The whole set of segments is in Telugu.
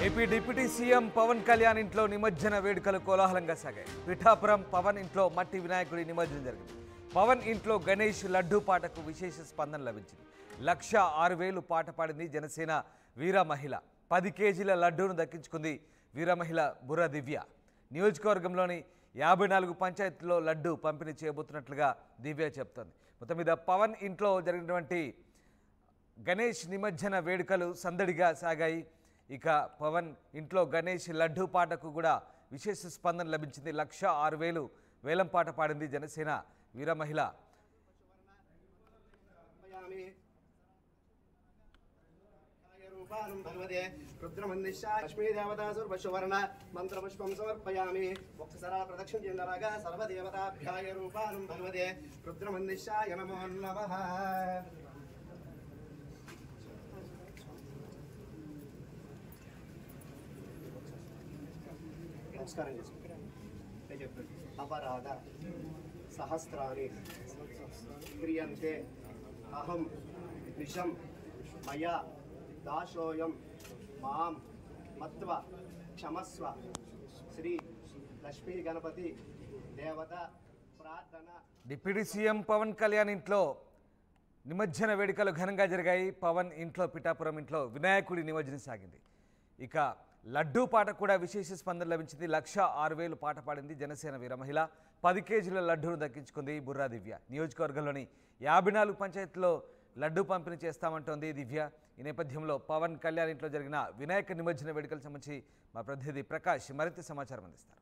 AP deputy CM Pawan Kalyan ఇంట్లో నిమజ్జన వేడుకలు కోలాహలంగా సాగాయి పిఠాపురం పవన్ ఇంట్లో మట్టి వినాయకుడి నిమజ్జనం జరిగింది పవన్ ఇంట్లో గణేష్ లడ్డూ పాటకు విశేష స్పందన లభించింది లక్ష ఆరు వేలు పాట పాడింది జనసేన వీర మహిళ పది కేజీల లడ్డూను దక్కించుకుంది వీర మహిళ బుర్ర దివ్య నియోజకవర్గంలోని యాభై నాలుగు పంచాయతీల్లో లడ్డు పంపిణీ చేయబోతున్నట్లుగా దివ్య చెప్తోంది మొత్తం మీద పవన్ ఇంట్లో జరిగినటువంటి గణేష్ నిమజ్జన వేడుకలు సందడిగా సాగాయి ఇక పవన్ ఇంట్లో గణేష్ లడ్డూ పాటకు కూడా విశేష స్పందన లభించింది లక్ష ఆరు వేలు వేలం పాట పాడింది జనసేన వీర మహిళ సమర్పయామి. రూపానం భగవతే రుద్రమందిష్య లక్ష్మీదేవతాసుర్వశువర్ణ మంత్రపుష్పం సమర్పయామి ఒక్కసారి ప్రదక్షిణ చెందలాగా సర్వదేవతాభ్యాయ రూపానం భగవతే రుద్రమందిష్యాయ నమో నమః నమస్కారం చేసుకుంటాను నేను చెప్పండి అపరాధ సహస్రాన్ని క్రియంతే అహం నిశం మయా దాసోయం మాం మత్వ క్షమస్వ శ్రీ లక్ష్మీ గణపతి దేవత ప్రార్థన డిప్యూటీ సీఎం పవన్ కళ్యాణ్ ఇంట్లో నిమజ్జన వేడుకలు ఘనంగా జరిగాయి పవన్ ఇంట్లో పిఠాపురం ఇంట్లో వినాయకుడి నిమజ్జనం సాగింది ఇక లడ్డూ పాట కూడా విశేష స్పందన లభించింది లక్ష ఆరు వేలు పాట పాడింది జనసేన వీర మహిళ పది కేజీల లడ్డూను దక్కించుకుంది బుర్రా దివ్య నియోజకవర్గంలోని యాభై నాలుగు పంచాయతీల్లో లడ్డూ పంపిణీ చేస్తామంటోంది దివ్య ఈ నేపథ్యంలో పవన్ కళ్యాణ్ ఇంట్లో జరిగిన వినాయక నిమజ్జన వేడుకలకు సంబంధించి మా ప్రతినిధి ప్రకాష్ మరింత సమాచారం అందిస్తారు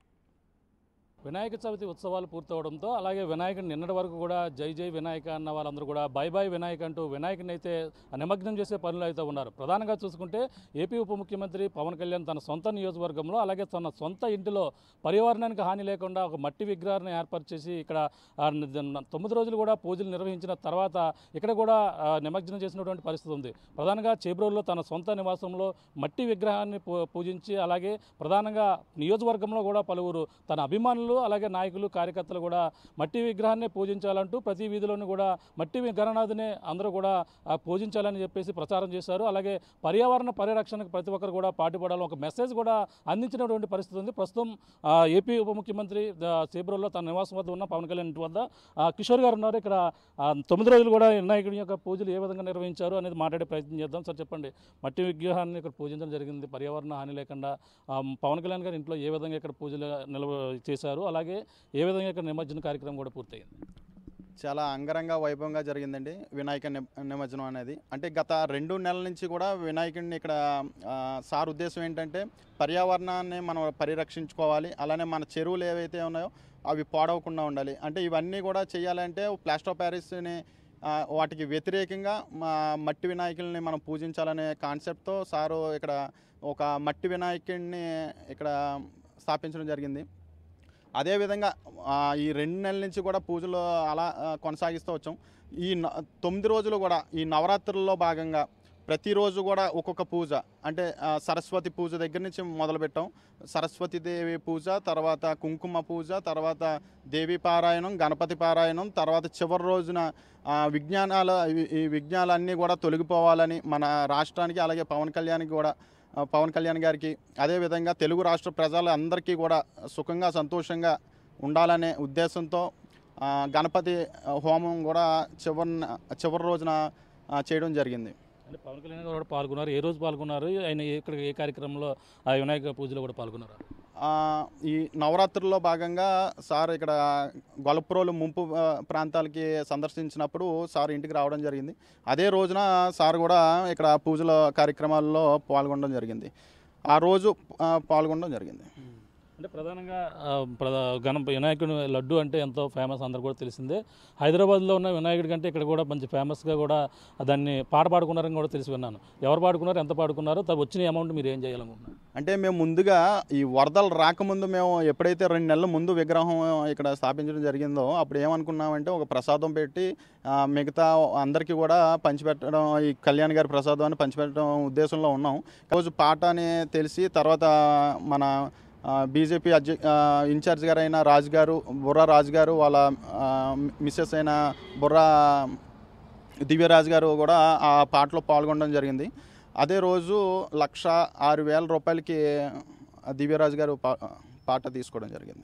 వినాయక చవితి ఉత్సవాలు పూర్తవడంతో అలాగే వినాయకుని నిన్నటి వరకు కూడా జై జై వినాయక అన్న వాళ్ళందరూ కూడా బై బై వినాయక్ అంటూ వినాయకుని అయితే నిమగ్నం చేసే పనులు అయితే ఉన్నారు ప్రధానంగా చూసుకుంటే ఏపీ ఉప ముఖ్యమంత్రి పవన్ కళ్యాణ్ తన సొంత నియోజకవర్గంలో అలాగే తన సొంత ఇంటిలో పర్యావరణానికి హాని లేకుండా ఒక మట్టి విగ్రహాన్ని ఏర్పాటు చేసి ఇక్కడ ఆ, న- తొమ్మిది రోజులు కూడా పూజలు నిర్వహించిన తర్వాత ఇక్కడ కూడా ఆ, నిమజ్జనం చేసినటువంటి పరిస్థితి ఉంది ప్రధానంగా చేబ్రోల్లో తన సొంత నివాసంలో మట్టి విగ్రహాన్ని పూ- పూజించి అలాగే ప్రధానంగా నియోజకవర్గంలో కూడా పలువురు తన అభిమానులు అలాగే నాయకులు కార్యకర్తలు కూడా మట్టి విగ్రహాన్ని పూజించాలంటూ ప్రతి వీధిలోనూ కూడా మట్టి గణనాథుని అందరూ కూడా ఆ, పూజించాలని చెప్పేసి ప్రచారం చేశారు అలాగే పర్యావరణ పరిరక్షణకు ప్రతి ఒక్కరు కూడా పాటుపడాలని ఒక మెసేజ్ కూడా అందించినటువంటి పరిస్థితి ఉంది ప్రస్తుతం ఆ, ఏపీ ఉప ముఖ్యమంత్రి ఆ, చేబ్రోల్లో తన నివాసం వద్ద ఉన్న పవన్ కళ్యాణ్ ఇంటి వద్ద ఆ, కిషోర్ గారు ఉన్నారు ఇక్కడ ఆ, తొమ్మిది రోజులు కూడా వినాయకుడి యొక్క పూజలు ఏ విధంగా నిర్వహించారు అనేది మాట్లాడే ప్రయత్నం చేద్దాం సార్ చెప్పండి మట్టి విగ్రహాన్ని ఇక్కడ పూజించడం జరిగింది పర్యావరణ హాని లేకుండా ఆ, పవన్ కళ్యాణ్ గారి ఇంట్లో ఏ విధంగా ఇక్కడ పూజలు నిలవ చేశారు అలాగే ఏ విధంగా ఇక్కడ నిమజ్జన కార్యక్రమం కూడా పూర్తయింది చాలా అంగరంగ వైభవంగా జరిగిందండి వినాయక నిమ- నిమజ్జనం అనేది అంటే గత రెండు నెలల నుంచి కూడా వినాయకుడిని ఇక్కడ ఆ, సార్ ఉద్దేశం ఏంటంటే పర్యావరణాన్ని మనం పరిరక్షించుకోవాలి అలానే మన చెరువులు ఏవైతే ఉన్నాయో అవి పాడవకుండా ఉండాలి అంటే ఇవన్నీ కూడా చేయాలంటే ప్లాస్టర్ ఆఫ్ ప్యారిస్ని ఆ, వాటికి వ్యతిరేకంగా మా మట్టి వినాయకుల్ని మనం పూజించాలనే కాన్సెప్ట్తో సారు ఇక్కడ ఒక మట్టి వినాయకుడిని ఇక్కడ స్థాపించడం జరిగింది అదేవిధంగా ఆ, ఈ రెండు నెలల నుంచి కూడా పూజలు అలా ఆ, కొనసాగిస్తూ వచ్చాం ఈ న- తొమ్మిది రోజులు కూడా ఈ నవరాత్రుల్లో భాగంగా ప్రతిరోజు కూడా ఒక్కొక్క పూజ అంటే ఆ, సరస్వతి పూజ దగ్గర నుంచి మొదలుపెట్టాం సరస్వతి దేవి పూజ తర్వాత కుంకుమ పూజ తర్వాత దేవి పారాయణం గణపతి పారాయణం తర్వాత చివరి రోజున ఆ, విజ్ఞానాల ఈ- ఈ విజ్ఞానాలన్నీ కూడా తొలగిపోవాలని మన రాష్ట్రానికి అలాగే పవన్ కళ్యాణ్కి కూడా ఆ, పవన్ కళ్యాణ్ గారికి అదేవిధంగా తెలుగు రాష్ట్ర ప్రజలందరికీ కూడా సుఖంగా సంతోషంగా ఉండాలనే ఉద్దేశంతో ఆ, గణపతి హోమం కూడా చివరి చివరి రోజున ఆ, చేయడం జరిగింది అంటే పవన్ కళ్యాణ్ గారు కూడా పాల్గొన్నారు ఏ రోజు పాల్గొన్నారు ఆయన ఇక్కడ ఏ కార్యక్రమంలో ఆ వినాయక పూజలో కూడా పాల్గొన్నారు ఆ, ఈ నవరాత్రుల్లో భాగంగా సార్ ఇక్కడ గొలప్రోలు ముంపు ఆ, ప్రాంతాలకి సందర్శించినప్పుడు సార్ ఇంటికి రావడం జరిగింది అదే రోజున సార్ కూడా ఇక్కడ పూజల కార్యక్రమాల్లో పాల్గొనడం జరిగింది ఆ రోజు ఆ, పాల్గొనడం జరిగింది అంటే ప్రధానంగా ఆ, ప్రధా గణ వినాయకుడి లడ్డు అంటే ఎంతో ఫేమస్ అందరు కూడా తెలిసిందే హైదరాబాద్లో ఉన్న వినాయకుడి కంటే ఇక్కడ కూడా మంచి ఫేమస్గా కూడా దాన్ని పాట పాడుకున్నారని కూడా తెలిసి విన్నాను ఎవరు పాడుకున్నారు ఎంత పాడుకున్నారు తను వచ్చిన అమౌంట్ మీరు ఏం చేయాలనుకుంటున్నారు అంటే మేము ముందుగా ఈ వరదలు రాకముందు మేము ఎప్పుడైతే రెండు నెలల ముందు విగ్రహం ఇక్కడ స్థాపించడం జరిగిందో అప్పుడు ఏమనుకున్నామంటే ఒక ప్రసాదం పెట్టి ఆ, మిగతా అందరికీ కూడా పంచిపెట్టడం ఈ కళ్యాణ్ గారి ప్రసాదాన్ని పంచిపెట్టడం ఉద్దేశంలో ఉన్నాం రోజు పాట అని తెలిసి తర్వాత మన బీజేపీ అధ్య ఆ, ఇన్ఛార్జ్ గారు అయిన రాజు గారు బుర్రా రాజు గారు వాళ్ళ ఆ, మిస్సెస్ అయిన బుర్రా దివ్యరాజు గారు కూడా ఆ పాటలో పాల్గొనడం జరిగింది అదే రోజు లక్ష ఆరు వేల రూపాయలకి దివ్యరాజు గారు పా పాట తీసుకోవడం జరిగింది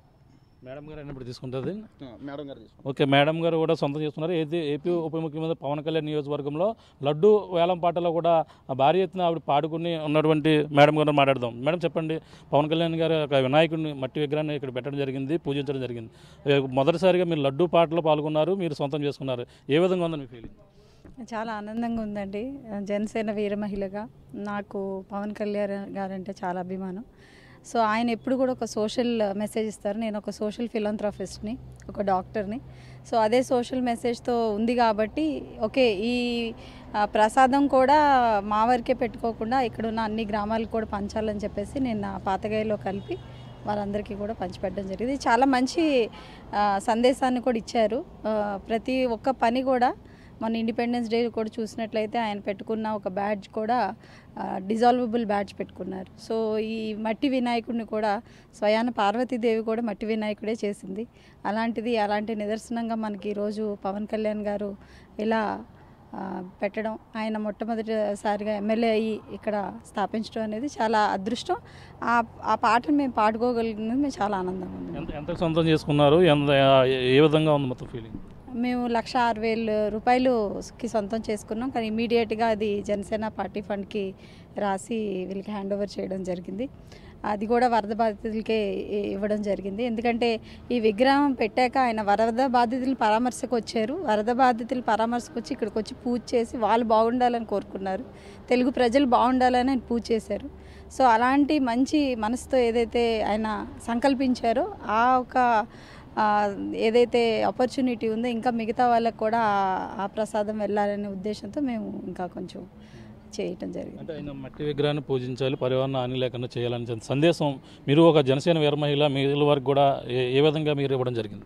మేడం గారు ఎన్నప్పుడు తీసుకుంటుంది మేడం గారు ఓకే మేడం గారు కూడా సొంతం చేస్తున్నారు ఏది ఏపీ ఉప ముఖ్యమంత్రి పవన్ కళ్యాణ్ నియోజకవర్గంలో లడ్డు వేలం పాటలో కూడా భారీ ఎత్తున ఆవిడ పాడుకుని ఉన్నటువంటి మేడం గారు మాట్లాడదాం మేడం చెప్పండి పవన్ కళ్యాణ్ గారు ఒక వినాయకుడిని మట్టి విగ్రహాన్ని ఇక్కడ పెట్టడం జరిగింది పూజించడం జరిగింది ఏ, మొదటిసారిగా మీరు లడ్డు పాటలో పాల్గొన్నారు మీరు సొంతం చేసుకున్నారు ఏ విధంగా ఉందని మీ ఫీలింగ్ చాలా ఆనందంగా ఉందండి జనసేన వీర మహిళగా నాకు పవన్ కళ్యాణ్ గారంటే చాలా అభిమానం సో ఆయన ఎప్పుడు కూడా ఒక సోషల్ మెసేజ్ ఇస్తారు నేను ఒక సోషల్ ఫిలాంథ్రఫిస్ట్ని ఒక డాక్టర్ని సో అదే సోషల్ మెసేజ్తో ఉంది కాబట్టి ఓకే ఈ ఆ, ప్రసాదం కూడా మా వరకే పెట్టుకోకుండా ఇక్కడ ఉన్న అన్ని గ్రామాలకు కూడా పంచాలని చెప్పేసి నేను నా పాతగాయలో కలిపి వాళ్ళందరికీ కూడా పంచిపెట్టడం జరిగింది చాలా మంచి ఆ, సందేశాన్ని కూడా ఇచ్చారు ఆ, ప్రతి ఒక్క పని కూడా మన ఇండిపెండెన్స్ డే కూడా చూసినట్లయితే ఆయన పెట్టుకున్న ఒక బ్యాడ్జ్ కూడా డిజాల్వబుల్ బ్యాడ్జ్ పెట్టుకున్నారు సో ఈ మట్టి వినాయకుడిని కూడా స్వయాన పార్వతీదేవి కూడా మట్టి వినాయకుడే చేసింది అలాంటిది అలాంటి నిదర్శనంగా మనకి ఈరోజు పవన్ కళ్యాణ్ గారు ఇలా ఆ, పెట్టడం ఆయన మొట్టమొదటిసారిగా ఎమ్మెల్యే అయ్యి ఇక్కడ స్థాపించడం అనేది చాలా అదృష్టం ఆ ఆ పాటను మేము పాడుకోగలిగినది మేము చాలా ఆనందంగా ఉంది ఎంత ఎంత సొంతం చేసుకున్నారు ఎంత ఏ విధంగా ఉంది మొత్తం ఫీలింగ్ మేము లక్ష ఆరు వేలు రూపాయలుకి సొంతం చేసుకున్నాం కానీ ఇమీడియట్గా అది జనసేన పార్టీ ఫండ్కి రాసి వీళ్ళకి హ్యాండ్ ఓవర్ చేయడం జరిగింది అది కూడా వరద బాధితులకే ఇ- ఇవ్వడం జరిగింది ఎందుకంటే ఈ విగ్రహం పెట్టాక ఆయన వరద బాధితులు పరామర్శకు వచ్చారు వరద బాధితులు పరామర్శకు వచ్చి ఇక్కడికి వచ్చి పూజ చేసి వాళ్ళు బాగుండాలని కోరుకున్నారు తెలుగు ప్రజలు బాగుండాలని ఆయన పూజ చేశారు సో అలాంటి మంచి మనసుతో ఏదైతే ఆయన సంకల్పించారో ఆ ఒక ఆ, ఏదైతే ఆపర్చునిటీ ఉందో ఇంకా మిగతా వాళ్ళకి కూడా ఆ- ఆ ప్రసాదం వెళ్ళాలనే ఉద్దేశంతో మేము ఇంకా కొంచెం చేయటం జరిగింది అంటే ఆయన మట్టి విగ్రహాన్ని పూజించాలి పర్యావరణ హాని లేకుండా చేయాలని చెప్పి సందేశం మీరు ఒక జనసేన వీర మహిళ మిగిలిన వారికి కూడా ఏ ఏ విధంగా మీరు ఇవ్వడం జరిగింది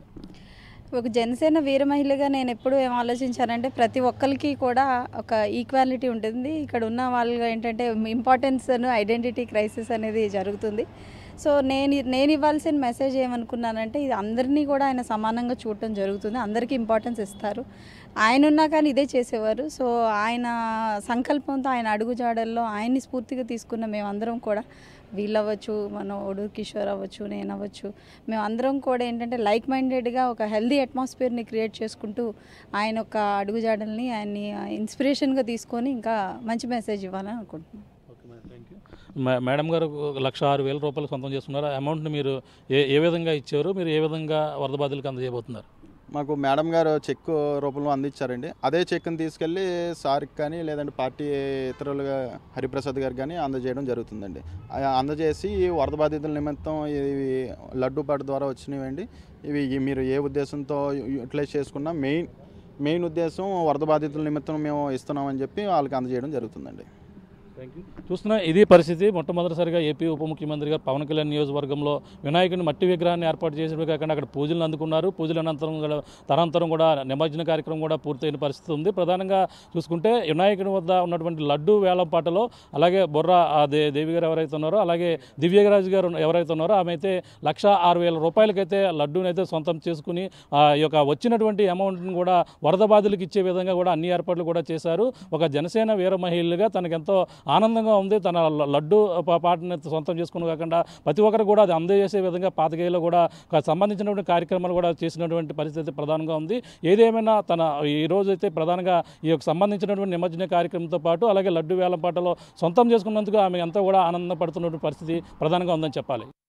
ఒక జనసేన వీర మహిళగా నేను ఎప్పుడు ఏం ఆలోచించానంటే ప్రతి ఒక్కరికి కూడా ఒక ఈక్వాలిటీ ఉంటుంది ఇక్కడ ఉన్న వాళ్ళు ఏంటంటే ఇంపార్టెన్స్ ఐడెంటిటీ క్రైసిస్ అనేది జరుగుతుంది సో నేను నేను ఇవ్వాల్సిన మెసేజ్ ఏమనుకున్నానంటే ఇది అందరినీ కూడా ఆయన సమానంగా చూడటం జరుగుతుంది అందరికీ ఇంపార్టెన్స్ ఇస్తారు ఆయన ఉన్నా కానీ ఇదే చేసేవారు సో ఆయన సంకల్పంతో ఆయన అడుగుజాడల్లో ఆయన్ని స్ఫూర్తిగా తీసుకున్న మేమందరం కూడా వీళ్ళు అవ్వచ్చు మన ఒడు కిషోర్ అవ్వచ్చు నేను అవ్వచ్చు మేము అందరం కూడా ఏంటంటే లైక్ మైండెడ్గా ఒక హెల్దీ అట్మాస్ఫియర్ని క్రియేట్ చేసుకుంటూ ఆయన ఒక అడుగుజాడల్ని ఆయన్ని ఇన్స్పిరేషన్గా తీసుకొని ఇంకా మంచి మెసేజ్ ఇవ్వాలని అనుకుంటున్నాను ఓకే మేడం థ్యాంక్ యూ మే- మేడం గారు ఒక లక్ష ఆరు వేల రూపాయలు సొంతం చేసుకున్నారు ఆ అమౌంట్ని మీరు ఏ ఏ విధంగా ఇచ్చారు మీరు ఏ విధంగా వరద బాధితులకు అందజేయబోతున్నారు మాకు మేడం గారు చెక్ రూపంలో అందించారండి అదే చెక్ని తీసుకెళ్ళి సార్కి కానీ లేదంటే పార్టీ ఇతరులుగా హరిప్రసాద్ గారికి కానీ అందజేయడం జరుగుతుందండి ఆ అందజేసి ఈ వరద బాధితుల నిమిత్తం ఇవి లడ్డు పాట ద్వారా వచ్చినవండి ఇవి ఈ మీరు ఏ ఉద్దేశంతో యూటిలైజ్ చేసుకున్నా మెయిన్ మెయిన్ ఉద్దేశం వరద బాధితుల నిమిత్తం మేము ఇస్తున్నామని చెప్పి వాళ్ళకి అందజేయడం జరుగుతుందండి థ్యాంక్ యూ చూస్తున్నా ఇది పరిస్థితి మొట్టమొదటిసారిగా ఏపీ ఉప ముఖ్యమంత్రి గారు పవన్ కళ్యాణ్ నియోజకవర్గంలో వినాయకుని మట్టి విగ్రహాన్ని ఏర్పాటు చేసినవి కాకుండా అక్కడ పూజలు అందుకున్నారు పూజల అనంతరం కూడా తనంతరం కూడా నిమజ్జన కార్యక్రమం కూడా పూర్తయిన పరిస్థితి ఉంది ప్రధానంగా చూసుకుంటే వినాయకుని వద్ద ఉన్నటువంటి లడ్డు వేలం పాటలో అలాగే బొర్రా ఆ దే దేవి గారు ఎవరైతే ఉన్నారో అలాగే దివ్యరాజు గారు ఎవరైతే ఉన్నారో ఆమె అయితే లక్ష ఆరు వేల రూపాయలకైతే లడ్డూని అయితే సొంతం చేసుకుని ఆ యొక్క వచ్చినటువంటి అమౌంట్ని కూడా వరద బాధలకు ఇచ్చే విధంగా కూడా అన్ని ఏర్పాట్లు కూడా చేశారు ఒక జనసేన వీర మహిళగా తనకెంతో ఆనందంగా ఉంది తన ల- లడ్డు పా- పాటని సొంతం చేసుకుని కాకుండా ప్రతి ఒక్కరు కూడా అది అందజేసే విధంగా పాతకేయలో కూడా ఒక సంబంధించినటువంటి కార్యక్రమాలు కూడా చేసినటువంటి పరిస్థితి ప్రధానంగా ఉంది ఏదేమైనా తన ఈ రోజు అయితే ప్రధానంగా ఈ యొక్క సంబంధించినటువంటి నిమజ్జన కార్యక్రమంతో పాటు అలాగే లడ్డు వేలం పాటలో సొంతం చేసుకున్నందుకు ఆమె ఎంతో కూడా ఆనందపడుతున్నటువంటి పరిస్థితి ప్రధానంగా ఉందని చెప్పాలి